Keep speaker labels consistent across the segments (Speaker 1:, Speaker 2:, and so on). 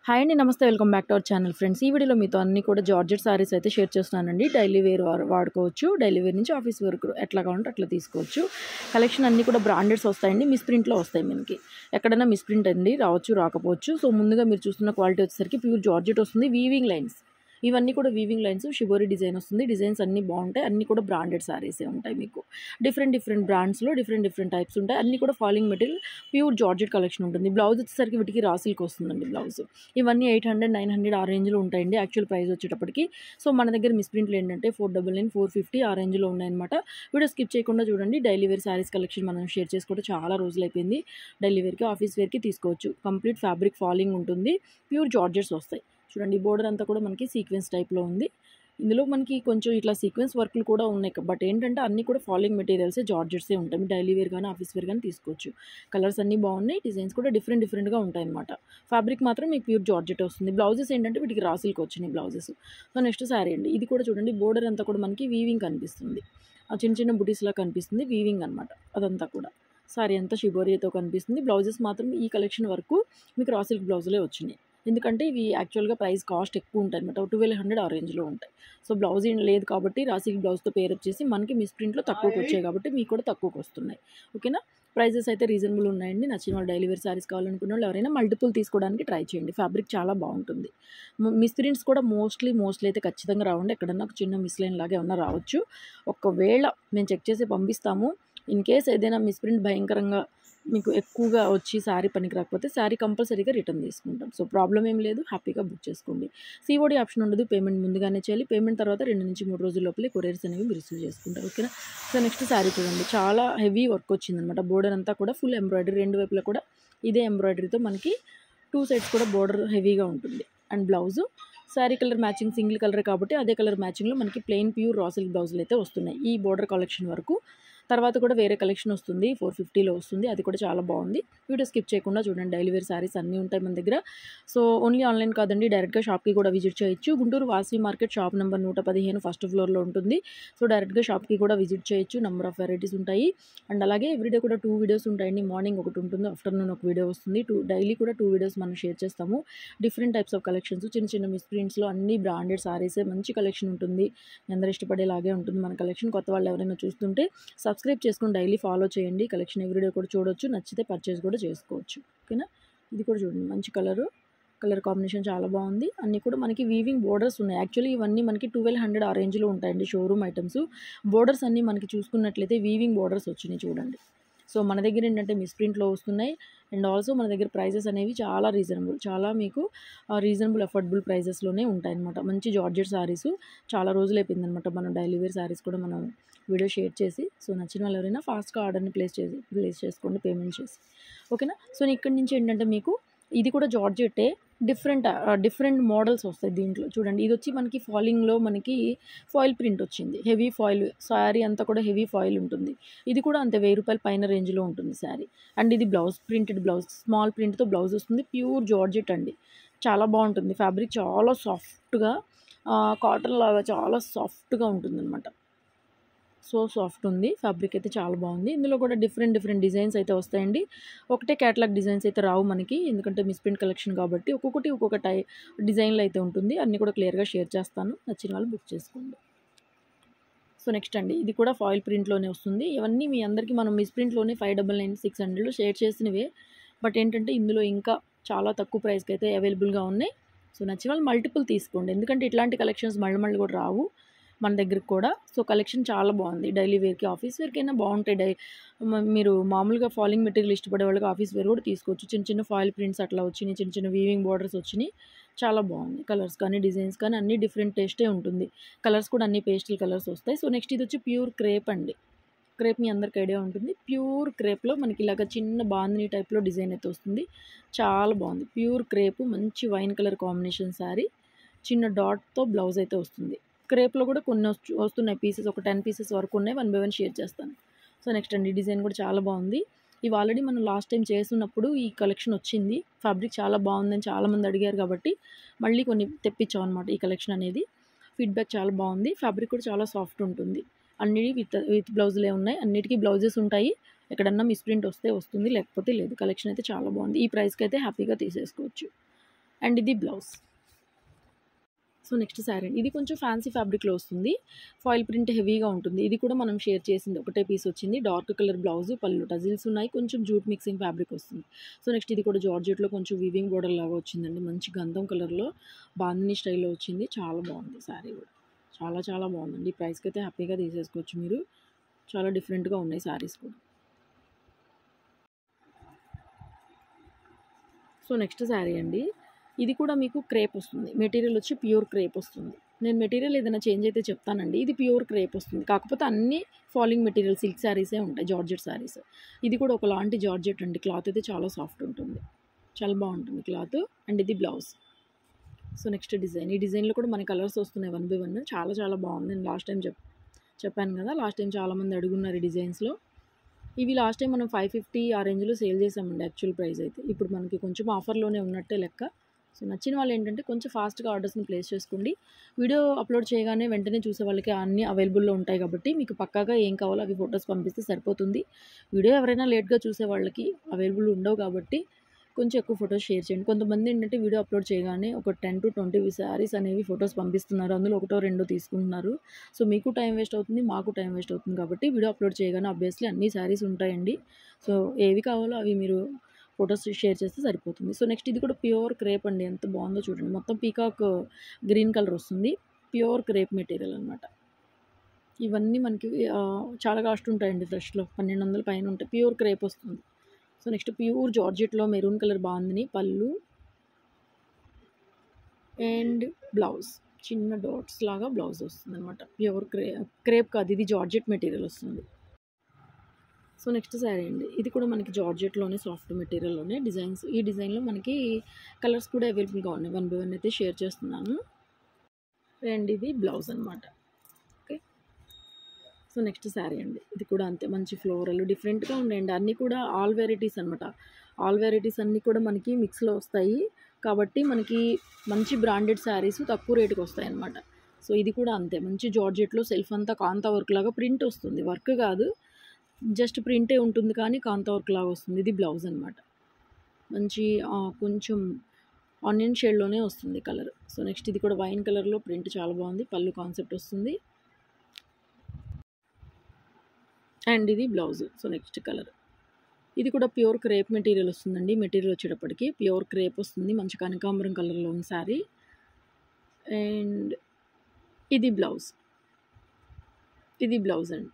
Speaker 1: hi అండి నమస్తే welcome back to our channel friends ఈ వీడియోలో మీతో అన్ని కూడా జార్జెట్ సారీస్ అయితే షేర్ చేస్తున్నానండి డైలీ వేర్ వారు వాడుకోవచ్చు డైలీ వేర్ నుంచి ఆఫీస్ వరకు ఎట్లా కావాలంటే అట్లా తీసుకోవచ్చు కలెక్షన్ అన్ని కూడా బ్రాండెడ్స్ వస్తాయండి మిస్ ప్రింట్లో వస్తాయి మనకి ఎక్కడైనా మిస్ ప్రింట్ అండి రావచ్చు రాకపోవచ్చు సో ముందుగా మీరు చూస్తున్న క్వాలిటీ వచ్చేసరికి ప్యూర్ జార్జెట్ వస్తుంది వీవింగ్ లైన్స్ ఇవన్నీ కూడా వీవింగ్ లైన్స్ షిబోరి డిజైన్ వస్తుంది డిజైన్స్ అన్నీ బాగుంటాయి అన్నీ కూడా బ్రాండెడ్ సారీసే ఉంటాయి మీకు డిఫరెంట్ డిఫరెంట్ బ్రాండ్స్లో డిఫరెంట్ డిఫరెంట్ టైప్స్ ఉంటాయి అన్నీ కూడా falling material pure georgette collection ఉంటుంది బ్లౌజ్ వచ్చేసరికి వీటికి రాసిల్కి వస్తుందండి బ్లౌజ్ ఇవన్నీ ఎయిట్ హండ్రెడ్ నైన్ హండ్రెడ్ ఆ రేంజ్లో ఉంటాయండి యాక్చువల్ ప్రైస్ వచ్చేటప్పటికి సో మన దగ్గర మిస్ ప్రింట్లు ఏంటంటే four double nine four fifty ఆ రేంజ్లో ఉన్నాయన్నమాట వీడియో స్కిప్ చేయకుండా చూడండి డైలీ వేర్ శారీస్ కలెక్షన్ మనం షేర్ చేసుకోవడం చాలా రోజులు అయిపోయింది డైలీ వేర్కి ఆఫీస్ వేర్కి తీసుకోవచ్చు కంప్లీట్ ఫ్యాబ్రిక్ ఫాలింగ్ ఉంటుంది ప్యూర్ జార్జెట్స్ వస్తాయి చూడండి బోర్డర్ అంతా కూడా మనకి సీక్వెన్స్ టైప్లో ఉంది ఇందులో మనకి కొంచెం ఇట్లా సీక్వెన్స్ వర్క్లు కూడా ఉన్నాయి బట్ ఏంటంటే అన్నీ కూడా ఫాలోయింగ్ మెటీరియల్సే జార్జెట్సే ఉంటాయి మీ డైలీ వేర్ కానీ ఆఫీస్ వేర్ కానీ తీసుకోవచ్చు కలర్స్ అన్నీ బాగున్నాయి డిజైన్స్ కూడా డిఫరెంట్ డిఫరెంట్గా ఉంటాయి అనమాట ఫ్యాబ్రిక్ మాత్రం మీకు ప్యూర్ జార్జెట్ వస్తుంది బ్లౌజెస్ ఏంటంటే వీటికి రాసిల్కి వచ్చినాయి బ్లౌజెస్ సో నెక్స్ట్ శారీ అండి ఇది కూడా చూడండి బోర్డర్ అంతా కూడా మనకి వీవింగ్ కనిపిస్తుంది ఆ చిన్న చిన్న బుటీస్లా కనిపిస్తుంది వీవింగ్ అనమాట అదంతా కూడా సారీ అంతా షిబోరియాతో కనిపిస్తుంది బ్లౌజెస్ మాత్రం ఈ కలెక్షన్ వరకు మీకు రాసిల్క్ బ్లౌజులే వచ్చినాయి ఎందుకంటే ఇవి యాక్చువల్గా ప్రైస్ కాస్ట్ ఎక్కువ ఉంటాయి అనమాట ట్వెల్వ్ హండ్రెడ్ ఆ రేంజ్లో ఉంటాయి సో బ్లౌజ్ ఏం లేదు కాబట్టి రాసిల్క్ బ్లౌజ్తో పేర్ వచ్చేసి మనకి మిస్ ప్రింట్లో తక్కువకి వచ్చాయి కాబట్టి మీకు కూడా తక్కువకి వస్తున్నాయి ఓకేనా ప్రైజెస్ అయితే రీజనబుల్ ఉన్నాయండి నచ్చిన వాళ్ళు డైలీ వేర్ శారీస్ కావాలనుకున్న వాళ్ళు ఎవరైనా మల్టిపుల్ తీసుకోవడానికి ట్రై చేయండి ఫ్యాబ్రిక్ చాలా బాగుంటుంది మిస్ ప్రింట్స్ కూడా మోస్ట్లీ మోస్ట్లీ అయితే ఖచ్చితంగా రావండి ఎక్కడన్నా ఒక చిన్న మిస్ లైన్ లాగా ఏమన్నా రావచ్చు ఒకవేళ మేము చెక్ చేసి పంపిస్తాము ఇన్ కేస్ ఏదైనా మిస్ ప్రింట్ భయంకరంగా మీకు ఎక్కువగా వచ్చి శారీ పనికి రాకపోతే శారీ కంపల్సరీగా రిటర్న్ తీసుకుంటాం సో ప్రాబ్లం ఏం లేదు హ్యాపీగా బుక్ చేసుకోండి సిఓడి ఆప్షన్ ఉండదు పేమెంట్ ముందుగానే చేయాలి పేమెంట్ తర్వాత రెండు నుంచి మూడు రోజుల లోపలే కొరియర్స్ అనేవి మీరు రిసీవ్ చేసుకుంటారు ఓకేనా సో నెక్స్ట్ శారీ చూడండి చాలా హెవీ వర్క్ వచ్చిందనమాట బోర్డర్ అంతా కూడా ఫుల్ ఎంబ్రాయిడరీ రెండు వైపులా కూడా ఇదే ఎంబ్రాయిడరీతో మనకి టూ సైడ్స్ కూడా బోర్డర్ హెవీగా ఉంటుంది and blouse saree colour matching single colour కాబట్టి అదే కలర్ మ్యాచింగ్లో మనకి ప్లెయిన్ ప్యూర్ రాసిల్ బ్లౌజులు అయితే వస్తున్నాయి ఈ బోర్డర్ కలెక్షన్ వరకు తర్వాత కూడా వేరే కలెక్షన్ వస్తుంది ఫోర్ ఫిఫ్టీలో వస్తుంది అది కూడా చాలా బాగుంది వీడియో స్కిప్ చేయకుండా చూడండి డైలీ వేర్ శారీస్ అన్నీ ఉంటాయి మన దగ్గర సో ఓన్లీ ఆన్లైన్ కాదండి డైరెక్ట్గా షాప్కి కూడా విజిట్ చేయొచ్చు Guntur Vasavi market shop number నూట పదిహేను ఫస్ట్ ఫ్లోర్లో ఉంటుంది సో డైరెక్ట్గా షాప్కి కూడా విజిట్ చేయొచ్చు నెంబర్ ఆఫ్ వెరైటీస్ ఉంటాయి అండ్ అలాగే ఎవ్రీడే కూడా టూ వీడియోస్ ఉంటాయండి మార్నింగ్ ఒకటి ఉంటుంది ఆఫ్టర్నూన్ ఒక వీడియో వస్తుంది టూ డైలీ కూడా టూ వీడియోస్ మనం షేర్ చేస్తాము డిఫరెంట్ టైప్స్ ఆఫ్ కలెక్షన్స్ చిన్న చిన్న మిస్ ప్రింట్స్లో అన్ని బ్రాండెడ్ సారీసే మంచి కలెక్షన్ ఉంటుంది అందరూ ఇష్టపడేలాగే ఉంటుంది మన కలెక్షన్ కొత్త వాళ్ళు ఎవరైనా చూస్తుంటే సబ్స్క్రైబ్ చేసుకుని డైలీ ఫాలో చేయండి కలెక్షన్ ఎవ్రీడే కూడా చూడొచ్చు నచ్చితే పర్చేస్ కూడా చేసుకోవచ్చు ఓకేనా ఇది కూడా చూడండి మంచి కలరు కలర్ కాంబినేషన్ చాలా బాగుంది అన్నీ కూడా మనకి వీవింగ్ బోర్డర్స్ ఉన్నాయి యాక్చువల్లీ ఇవన్నీ మనకి ట్వెల్వ్ హండ్రెడ్ ఆ రేంజ్లో ఉంటాయండి షోరూమ్ ఐటమ్స్ బోర్డర్స్ అన్నీ మనకి చూసుకున్నట్లయితే వీవింగ్ బోర్డర్స్ వచ్చినాయి చూడండి సో మన దగ్గర ఏంటంటే మిస్ ప్రింట్లో వస్తున్నాయి అండ్ ఆల్సో మన దగ్గర ప్రైజెస్ అనేవి చాలా రీజనబుల్ చాలా మీకు రీజనబుల్ అఫోర్డబుల్ ప్రైజెస్లోనే ఉంటాయి అనమాట మంచి జార్జెట్ శారీస్ చాలా రోజులు అయిపోయింది అనమాట మనం డైలీ వేర్ శారీస్ కూడా మనం వీడియో షేర్ చేసి సో నచ్చిన వాళ్ళు ఎవరైనా ఫాస్ట్గా ఆర్డర్ని ప్లేస్ చేసి ప్లేస్ చేసుకోండి పేమెంట్ చేసి ఓకేనా సో ఇక్కడి నుంచి ఏంటంటే మీకు ఇది కూడా జార్జెట్టే డిఫరెంట్ డిఫరెంట్ మోడల్స్ వస్తాయి దీంట్లో చూడండి ఇది వచ్చి మనకి ఫాలింగ్లో మనకి ఫాయిల్ ప్రింట్ వచ్చింది హెవీ ఫాయిల్ శారీ అంతా కూడా హెవీ ఫాయిల్ ఉంటుంది ఇది కూడా అంతే వెయ్యి రూపాయల పైన రేంజ్లో ఉంటుంది శారీ అండ్ ఇది బ్లౌజ్ ప్రింటెడ్ బ్లౌజ్ స్మాల్ ప్రింట్తో బ్లౌజ్ వస్తుంది ప్యూర్ జార్జెట్ అండి చాలా బాగుంటుంది ఫ్యాబ్రిక్ చాలా సాఫ్ట్గా కాటన్ లాగా చాలా సాఫ్ట్గా ఉంటుంది అనమాట సో సాఫ్ట్ ఉంది ఫ్యాబ్రిక్ అయితే చాలా బాగుంది ఇందులో కూడా డిఫరెంట్ డిఫరెంట్ డిజైన్స్ అయితే వస్తాయండి ఒకటే క్యాటలాగ్ డిజైన్స్ అయితే రావు మనకి ఎందుకంటే మిస్ ప్రింట్ కలెక్షన్ కాబట్టి ఒక్కొక్కటి ఒక్కొక్క టై డిజైన్లో అయితే ఉంటుంది అన్నీ కూడా క్లియర్గా షేర్ చేస్తాను నచ్చిన వాళ్ళు బుక్ చేసుకోండి సో నెక్స్ట్ అండి ఇది కూడా ఫాయిల్ ప్రింట్లోనే వస్తుంది ఇవన్నీ మీ అందరికీ మనం మిస్ ప్రింట్లోనే ఫైవ్ డబల్ నైన్ సిక్స్ హండ్రెడ్లో షేర్ చేసినవే బట్ ఏంటంటే ఇందులో ఇంకా చాలా తక్కువ ప్రైస్కి అయితే అవైలబుల్గా ఉన్నాయి సో నచ్చిన వాళ్ళు మల్టిపుల్ తీసుకోండి ఎందుకంటే ఇట్లాంటి కలెక్షన్స్ మళ్ళీ మళ్ళీ కూడా రావు మన దగ్గరకు కూడా సో కలెక్షన్ చాలా బాగుంది డైలీ వేర్కి ఆఫీస్ వేర్కి అయినా బాగుంటాయి డై మీరు మామూలుగా ఫాలింగ్ మెటీరియల్ ఇష్టపడే వాళ్ళకి ఆఫీస్ వేర్ కూడా తీసుకోవచ్చు చిన్న చిన్న ఫాయిల్ ప్రింట్స్ అట్లా వచ్చినాయి చిన్న చిన్న వీవింగ్ బార్డర్స్ వచ్చినాయి చాలా బాగుంది కలర్స్ కానీ డిజైన్స్ కానీ అన్ని డిఫరెంట్ టేస్టే ఉంటుంది కలర్స్ కూడా అన్ని పేస్టల్ కలర్స్ వస్తాయి సో నెక్స్ట్ ఇది వచ్చి ప్యూర్ క్రేప్ అండి క్రేప్ మీ అందరికి ఐడియా ఉంటుంది ప్యూర్ క్రేప్లో మనకి ఇలాగ చిన్న బాందిని టైప్లో డిజైన్ అయితే వస్తుంది చాలా బాగుంది ప్యూర్ క్రేప్ మంచి వైన్ కలర్ కాంబినేషన్ శారీ చిన్న డాట్తో బ్లౌజ్ అయితే వస్తుంది క్రేప్లో కూడా కొన్ని వస్తున్నాయి పీసెస్ ఒక టెన్ పీసెస్ వరకు ఉన్నాయి వన్ బై వన్ షేర్ చేస్తాను సో నెక్స్ట్ అండి డిజైన్ కూడా చాలా బాగుంది ఇవి ఆల్రెడీ మనం లాస్ట్ టైం చేస్తున్నప్పుడు ఈ కలెక్షన్ వచ్చింది ఫ్యాబ్రిక్ చాలా బాగుందని చాలామంది అడిగారు కాబట్టి మళ్ళీ కొన్ని తెప్పించాం అనమాట ఈ కలెక్షన్ అనేది ఫీడ్బ్యాక్ చాలా బాగుంది ఫ్యాబ్రిక్ కూడా చాలా సాఫ్ట్ ఉంటుంది అన్ని విత్ విత్ బ్లౌజులే ఉన్నాయి అన్నిటికీ బ్లౌజెస్ ఉంటాయి ఎక్కడన్నా మిస్ప్రింట్ వస్తే వస్తుంది లేకపోతే లేదు కలెక్షన్ అయితే చాలా బాగుంది ఈ ప్రైస్కి అయితే హ్యాపీగా తీసేసుకోవచ్చు అండ్ ఇది బ్లౌజ్ సో నెక్స్ట్ శారీ ఇది కొంచెం ఫ్యాన్సీ ఫ్యాబ్రిక్లో వస్తుంది ఫాయిల్ ప్రింట్ హెవీగా ఉంటుంది ఇది కూడా మనం షేర్ చేసింది ఒకటే పీస్ వచ్చింది డార్క్ కలర్ బ్లౌజ్ పళ్ళు టజిల్స్ ఉన్నాయి కొంచెం జూట్ మిక్సింగ్ ఫ్యాబ్రిక్ వస్తుంది సో నెక్స్ట్ ఇది కూడా జార్జెట్లో కొంచెం వీవింగ్ బోర్డర్ లాగా వచ్చిందండి మంచి గంధం కలర్లో బాందిని స్టైల్లో వచ్చింది చాలా బాగుంది శారీ కూడా చాలా చాలా బాగుందండి ఈ ప్రైస్కి అయితే హ్యాపీగా తీసేసుకోవచ్చు మీరు చాలా డిఫరెంట్గా ఉన్నాయి శారీస్ కూడా సో నెక్స్ట్ శారీ అండి ఇది కూడా మీకు క్రేప్ వస్తుంది మెటీరియల్ వచ్చి ప్యూర్ క్రేప్ వస్తుంది నేను మెటీరియల్ ఏదైనా చేంజ్ అయితే చెప్తానండి ఇది ప్యూర్ క్రేప్ వస్తుంది కాకపోతే అన్ని ఫాలింగ్ మెటీరియల్ సిల్క్ శారీసే ఉంటాయి జార్జెట్ శారీస్ ఇది కూడా ఒకలాంటి జార్జెట్ అండి క్లాత్ అయితే చాలా సాఫ్ట్ ఉంటుంది చాలా బాగుంటుంది క్లాత్ అండ్ ఇది బ్లౌజ్ సో నెక్స్ట్ డిజైన్ ఈ డిజైన్లో కూడా మన కలర్స్ వస్తున్నాయి వన్ బై వన్ చాలా చాలా బాగుంది నేను లాస్ట్ టైం చెప్ చెప్పాను కదా లాస్ట్ టైం చాలామంది అడుగున్నారు ఈ డిజైన్స్లో ఇవి లాస్ట్ టైం మనం ఫైవ్ ఫిఫ్టీ ఆ రేంజ్లో సేల్ చేసామండి యాక్చువల్ ప్రైస్ అయితే ఇప్పుడు మనకి కొంచెం ఆఫర్లోనే ఉన్నట్టే లెక్క సో నచ్చిన వాళ్ళు ఏంటంటే కొంచెం ఫాస్ట్గా ఆర్డర్స్ని ప్లేస్ చేసుకోండి వీడియో అప్లోడ్ చేయగానే వెంటనే చూసే వాళ్ళకి అన్నీ అవైలబుల్లో ఉంటాయి కాబట్టి మీకు పక్కాగా ఏం కావాలో అవి ఫొటోస్ పంపిస్తే సరిపోతుంది వీడియో ఎవరైనా లేట్గా చూసే వాళ్ళకి అవైలబుల్ ఉండవు కాబట్టి కొంచెం ఎక్కువ ఫొటోస్ షేర్ చేయండి కొంతమంది ఏంటంటే వీడియో అప్లోడ్ చేయగానే ఒక టెన్ టు ట్వంటీ శారీస్ అనేవి ఫొటోస్ పంపిస్తున్నారు అందులో ఒకటో రెండో తీసుకుంటున్నారు సో మీకు టైం వేస్ట్ అవుతుంది మాకు టైం వేస్ట్ అవుతుంది కాబట్టి వీడియో అప్లోడ్ చేయగానే అబ్వియస్లీ అన్ని శారీస్ ఉంటాయండి సో ఏవి కావాలో అవి మీరు ఫొటోస్ షేర్ చేస్తే సరిపోతుంది సో నెక్స్ట్ ఇది కూడా ప్యూర్ క్రేప్ అండి ఎంత బాగుందో చూడండి మొత్తం పీకాక్ గ్రీన్ కలర్ వస్తుంది ప్యూర్ క్రేప్ మెటీరియల్ అనమాట ఇవన్నీ మనకి ఆ, చాలా కాస్ట్ ఉంటాయండి ఫ్రెష్లో పన్నెండు వందల పైన ఉంటాయి ప్యూర్ క్రేప్ వస్తుంది సో నెక్స్ట్ ప్యూర్ జార్జెట్లో మెరూన్ కలర్ బాగుంది పళ్ళు అండ్ బ్లౌజ్ చిన్న డాట్స్ లాగా బ్లౌజ్ వస్తుంది అనమాట ప్యూర్ క్రే క్రేప్ కాదు ఇది జార్జెట్ మెటీరియల్ వస్తుంది సో నెక్స్ట్ శారీ అండి ఇది కూడా మనకి జార్జెట్లోనే సాఫ్ట్ మెటీరియల్లోనే డిజైన్స్ ఈ డిజైన్లో మనకి కలర్స్ కూడా అవైలబుల్గా ఉన్నాయి వన్ బై వన్ అయితే షేర్ చేస్తున్నాను అండ్ ఇది బ్లౌజ్ అనమాట ఓకే సో నెక్స్ట్ శారీ అండి ఇది కూడా అంతే మంచి ఫ్లోరల్ డిఫరెంట్గా ఉన్నాయండి అన్నీ కూడా ఆల్ వెరైటీస్ అనమాట ఆల్ వెరైటీస్ అన్నీ కూడా మనకి మిక్స్లో వస్తాయి కాబట్టి మనకి మంచి బ్రాండెడ్ శారీస్ తక్కువ రేటుకి వస్తాయి అనమాట సో ఇది కూడా అంతే మంచి జార్జెట్లో సెల్ఫ్ అంతా కాంతా వర్క్ లాగా ప్రింట్ వస్తుంది వర్క్ కాదు జస్ట్ ప్రింటే ఉంటుంది కానీ కాంతా వర్క్ లాగా వస్తుంది ఇది బ్లౌజ్ అనమాట మంచి ఆ, కొంచెం ఆనియన్ షేడ్లోనే వస్తుంది కలర్ సో నెక్స్ట్ ఇది కూడా వైన్ కలర్లో ప్రింట్ చాలా బాగుంది పళ్ళు కాన్సెప్ట్ వస్తుంది అండ్ ఇది బ్లౌజ్ సో నెక్స్ట్ కలర్ ఇది కూడా ప్యూర్ క్రేప్ మెటీరియల్ వస్తుందండి మెటీరియల్ వచ్చేటప్పటికి ప్యూర్ క్రేప్ వస్తుంది మంచి కనకాంబరం కలర్లో ఉంది శారీ అండ్ ఇది బ్లౌజ్ ఇది బ్లౌజ్ అండి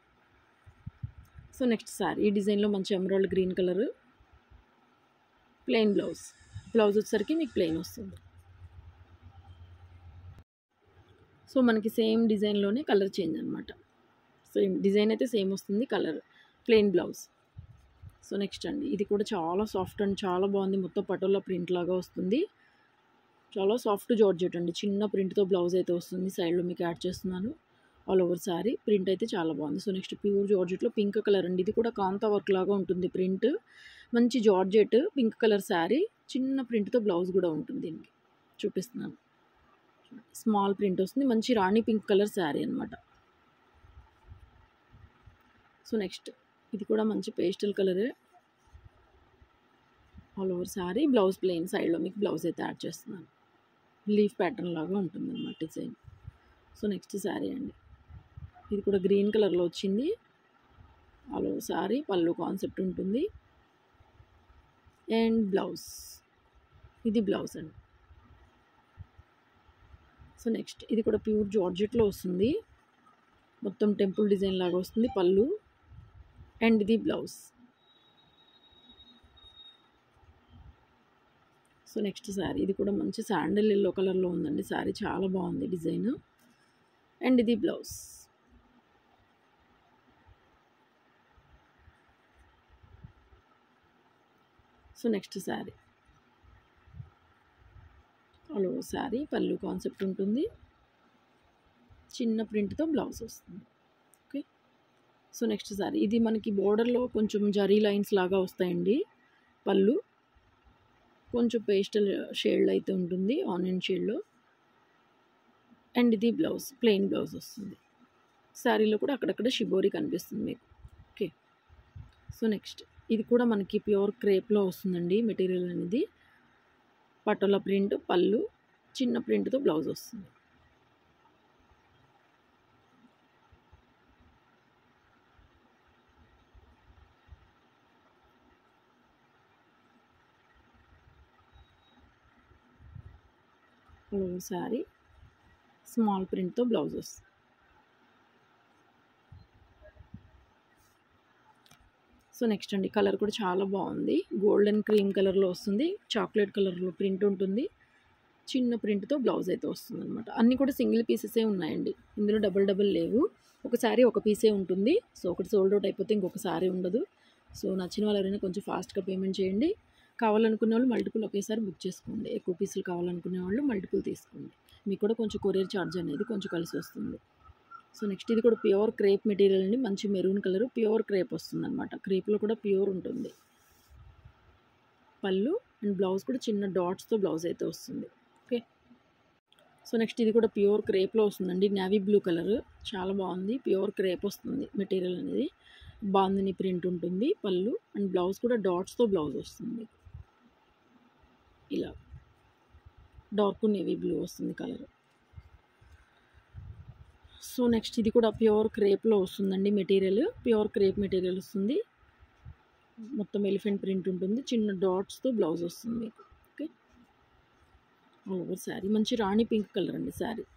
Speaker 1: సో నెక్స్ట్ శారీ ఈ డిజైన్లో మంచి emerald green colour plain blouse blouse వచ్చేసరికి మీకు ప్లెయిన్ వస్తుంది సో మనకి సేమ్ డిజైన్లోనే కలర్ చేంజ్ అనమాట సేమ్ డిజైన్ అయితే సేమ్ వస్తుంది colour plain blouse so next అండి ఇది కూడా చాలా సాఫ్ట్ అండ్ చాలా బాగుంది మొత్తం పటోలా ప్రింట్ లాగా వస్తుంది చాలా సాఫ్ట్ జార్జెట్ అండి చిన్న ప్రింట్తో బ్లౌజ్ అయితే వస్తుంది సైడ్లో మీకు యాడ్ చేస్తున్నాను ఆల్ ఓవర్ శారీ ప్రింట్ అయితే చాలా బాగుంది సో నెక్స్ట్ ప్యూర్ జార్జెట్లో పింక్ కలర్ అండి ఇది కూడా కాంతా వర్క్ లాగా ఉంటుంది ప్రింట్ మంచి జార్జెట్ పింక్ కలర్ శారీ చిన్న ప్రింట్తో బ్లౌజ్ కూడా ఉంటుంది దీనికి చూపిస్తున్నాను స్మాల్ ప్రింట్ వస్తుంది మంచి రాణి పింక్ కలర్ శారీ అనమాట సో నెక్స్ట్ ఇది కూడా మంచి పేస్టల్ కలరే all over sari blouse plain సైడ్లో మీకు బ్లౌజ్ అయితే యాడ్ చేస్తున్నాను లీఫ్ ప్యాటర్న్ లాగా ఉంటుంది అనమాట డిజైన్ సో నెక్స్ట్ శారీ అండి ఇది కూడా గ్రీన్ కలర్లో వచ్చింది ఆల్ ఓవర్ శారీ పళ్ళు కాన్సెప్ట్ ఉంటుంది అండ్ బ్లౌజ్ ఇది బ్లౌజ్ అండి సో నెక్స్ట్ ఇది కూడా ప్యూర్ జార్జెట్లో వస్తుంది మొత్తం టెంపుల్ డిజైన్ లాగా వస్తుంది పళ్ళు అండ్ ఇది బ్లౌజ్ సో నెక్స్ట్ శారీ ఇది కూడా మంచి శాండిల్ ఎల్లో కలర్లో ఉందండి శారీ చాలా బాగుంది డిజైన్ అండ్ ఇది blouse so next sari hello sari పళ్ళు కాన్సెప్ట్ ఉంటుంది చిన్న ప్రింట్తో బ్లౌజ్ వస్తుంది ఓకే సో నెక్స్ట్ శారీ ఇది మనకి బోర్డర్లో కొంచెం జరీ లైన్స్ లాగా వస్తాయండి పళ్ళు కొంచెం పేస్టల్ షేడ్ అయితే ఉంటుంది ఆనియన్ షేడ్లో అండ్ ఇది బ్లౌజ్ ప్లెయిన్ బ్లౌజ్ వస్తుంది శారీలో కూడా అక్కడక్కడ షిబోరి కనిపిస్తుంది మీకు ఓకే సో నెక్స్ట్ ఇది కూడా మనకి ప్యూర్ క్రేప్లో వస్తుందండి మెటీరియల్ అనేది పటోలా ప్రింట్ పళ్ళు చిన్న ప్రింట్తో బ్లౌజ్ వస్తుంది శారీ స్మాల్ ప్రింట్తో బ్లౌజ్ వస్తుంది సో నెక్స్ట్ అండి కలర్ కూడా చాలా బాగుంది గోల్డెన్ క్రీమ్ కలర్లో వస్తుంది చాక్లెట్ కలర్లో ప్రింట్ ఉంటుంది చిన్న ప్రింట్తో బ్లౌజ్ అయితే వస్తుంది అనమాట అన్నీ కూడా సింగిల్ పీసెసే ఉన్నాయండి ఇందులో డబుల్ డబుల్ లేవు ఒక శారీ ఒక పీసే ఉంటుంది సో ఒకటి సోల్డ్ అవుట్ అయిపోతే ఇంకొక శారీ ఉండదు సో నచ్చిన వాళ్ళు ఎవరైనా కొంచెం ఫాస్ట్గా పేమెంట్ చేయండి కావాలనుకునే వాళ్ళు మల్టిపుల్ ఒకేసారి బుక్ చేసుకోండి ఎక్కువ పీసులు కావాలనుకునే వాళ్ళు మల్టిపుల్ తీసుకోండి మీకు కూడా కొంచెం కొరియర్ ఛార్జ్ అనేది కొంచెం కలిసి వస్తుంది సో నెక్స్ట్ ఇది కూడా ప్యూర్ క్రేప్ మెటీరియల్ అండి మంచి మెరూన్ కలర్ ప్యూర్ క్రేప్ వస్తుంది అనమాట క్రేప్లో కూడా ప్యూర్ ఉంటుంది పళ్ళు అండ్ బ్లౌజ్ కూడా చిన్న డాట్స్తో బ్లౌజ్ అయితే వస్తుంది ఓకే సో నెక్స్ట్ ఇది కూడా ప్యూర్ క్రేప్లో వస్తుందండి నావీ బ్లూ కలర్ చాలా బాగుంది ప్యూర్ క్రేప్ వస్తుంది మెటీరియల్ అనేది బాందిని ప్రింట్ ఉంటుంది పళ్ళు అండ్ బ్లౌజ్ కూడా డాట్స్తో బ్లౌజ్ వస్తుంది ఇలా డార్క్ నేవీ బ్లూ వస్తుంది కలర్ సో నెక్స్ట్ ఇది కూడా ప్యూర్ క్రేప్లో వస్తుందండి మెటీరియల్ ప్యూర్ క్రేప్ మెటీరియల్ వస్తుంది మొత్తం ఎలిఫెంట్ ప్రింట్ ఉంటుంది చిన్న డాట్స్తో బ్లౌజ్ వస్తుంది మీకు ఓకే ఆల్ ఓవర్ శారీ మంచి రాణి పింక్ కలర్ అండి శారీ